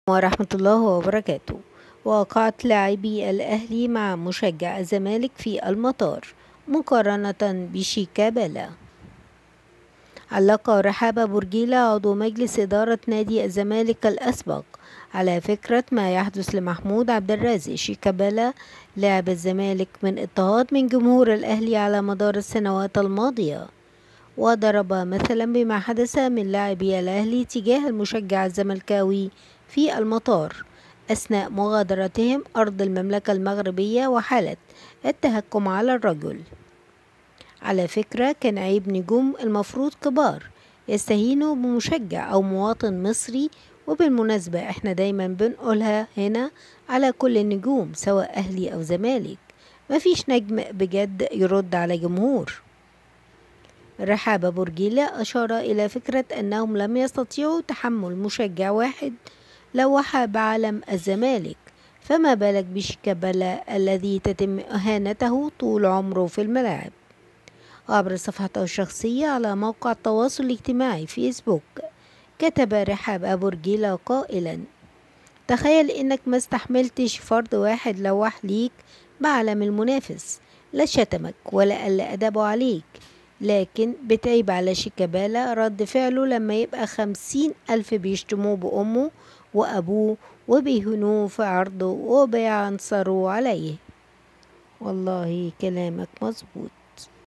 ورحمة الله وبركاته وقعت لاعبي الأهلي مع مشجع الزمالك في المطار مقارنة بشيكابالا علق رحاب بورجيلة عضو مجلس إدارة نادي الزمالك الأسبق على فكرة ما يحدث لمحمود عبد الرازق شيكابالا لاعب الزمالك من اضطهاد من جمهور الأهلي على مدار السنوات الماضية وضرب مثلا بما حدث من لاعبي الأهلي تجاه المشجع الزملكاوي في المطار أثناء مغادرتهم أرض المملكة المغربية وحالة التهكم على الرجل على فكرة كان عيب نجوم المفروض كبار يستهينوا بمشجع أو مواطن مصري وبالمناسبة احنا دايما بنقولها هنا على كل النجوم سواء أهلي أو زمالك مفيش نجم بجد يرد على جمهور رحاب بورجيلة أشار إلى فكرة أنهم لم يستطيعوا تحمل مشجع واحد لوح بعلم الزمالك فما بالك بشيكابالا الذي تتم إهانته طول عمره في الملاعب عبر صفحته الشخصية على موقع التواصل الاجتماعي فيسبوك كتب رحاب أبو رجيلة قائلا تخيل إنك ما استحملتش فرد واحد لوح ليك بعلم المنافس لا شتمك ولا قل أدبه عليك لكن بتعيب على شيكابالا رد فعله لما يبقى خمسين ألف بيشتموه بأمه وأبوه وبيهنوه في عرضه وبيعنصروا عليه والله كلامك مظبوط